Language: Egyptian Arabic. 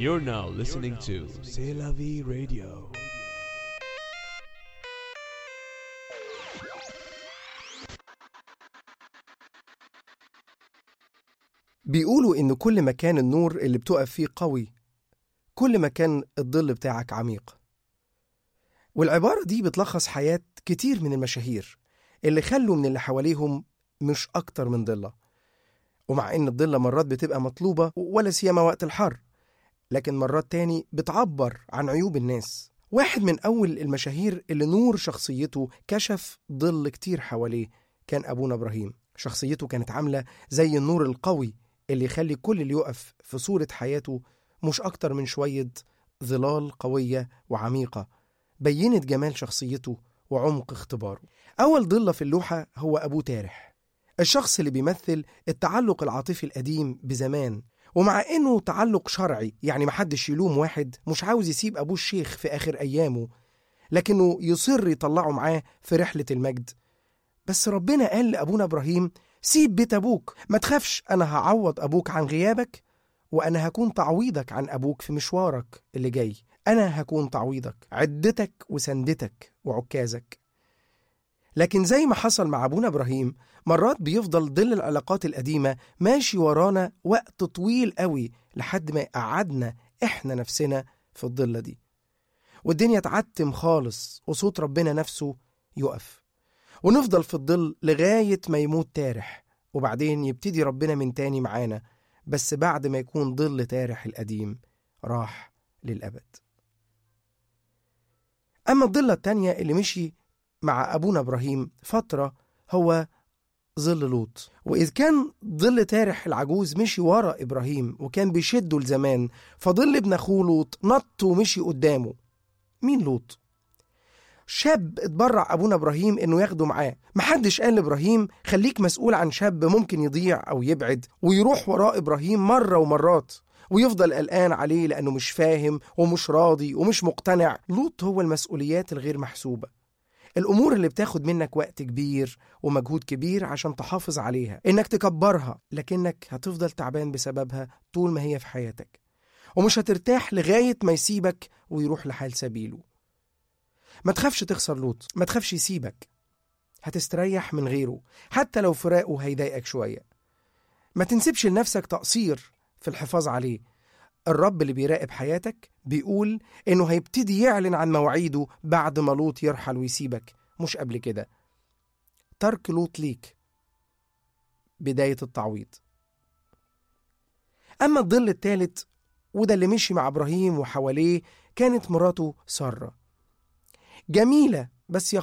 You're now listening to C'est la vie radio. بيقولوا إن كل ما كان النور اللي بتقف فيه قوي كل ما كان الظل بتاعك عميق والعبارة دي بتلخص حياة كتير من المشاهير اللي خلوا من اللي حواليهم مش أكتر من ضلة ومع إن الضلة مرات بتبقى مطلوبة ولا سيما وقت الحر لكن مرات تاني بتعبر عن عيوب الناس واحد من أول المشاهير اللي نور شخصيته كشف ظل كتير حواليه كان أبونا إبراهيم شخصيته كانت عاملة زي النور القوي اللي يخلي كل اللي يقف في صورة حياته مش أكتر من شوية ظلال قوية وعميقة بينت جمال شخصيته وعمق اختباره أول ضلة في اللوحة هو أبوه تارح الشخص اللي بيمثل التعلق العاطفي القديم بزمان ومع إنه تعلق شرعي يعني محدش يلوم واحد مش عاوز يسيب أبوه الشيخ في آخر أيامه لكنه يصر يطلعه معاه في رحلة المجد بس ربنا قال لأبونا إبراهيم سيب بيت أبوك ما تخافش أنا هعوض أبوك عن غيابك وأنا هكون تعويضك عن أبوك في مشوارك اللي جاي أنا هكون تعويضك عدتك وسندتك وعكازك لكن زي ما حصل مع أبونا إبراهيم مرات بيفضل ظل العلاقات القديمة ماشي ورانا وقت طويل قوي لحد ما يقعدنا إحنا نفسنا في الضلة دي والدنيا تعتم خالص وصوت ربنا نفسه يقف ونفضل في الظل لغاية ما يموت تارح وبعدين يبتدي ربنا من تاني معانا بس بعد ما يكون ظل تارح القديم راح للأبد أما الضلة التانية اللي مشي مع أبونا إبراهيم فترة هو ظل لوط وإذ كان ظل تارح العجوز مشي ورا إبراهيم وكان بيشده لزمان فظل ابن أخوه لوط نط ومشي قدامه مين لوط؟ شاب اتبرع أبونا إبراهيم إنه ياخده معاه محدش قال لإبراهيم خليك مسؤول عن شاب ممكن يضيع أو يبعد ويروح وراء إبراهيم مرة ومرات ويفضل قلقان عليه لأنه مش فاهم ومش راضي ومش مقتنع لوط هو المسؤوليات الغير محسوبة الأمور اللي بتاخد منك وقت كبير ومجهود كبير عشان تحافظ عليها إنك تكبرها لكنك هتفضل تعبان بسببها طول ما هي في حياتك ومش هترتاح لغاية ما يسيبك ويروح لحال سبيله ما تخافش تخسر لوط ما تخافش يسيبك هتستريح من غيره حتى لو فراقه هيضايقك شوية ما تنسبش لنفسك تقصير في الحفاظ عليه الرب اللي بيراقب حياتك بيقول إنه هيبتدي يعلن عن مواعيده بعد ما لوط يرحل ويسيبك مش قبل كده ترك لوط ليك بداية التعويض أما الظل الثالث وده اللي مشي مع إبراهيم وحواليه كانت مراته سارة جميلة بس يا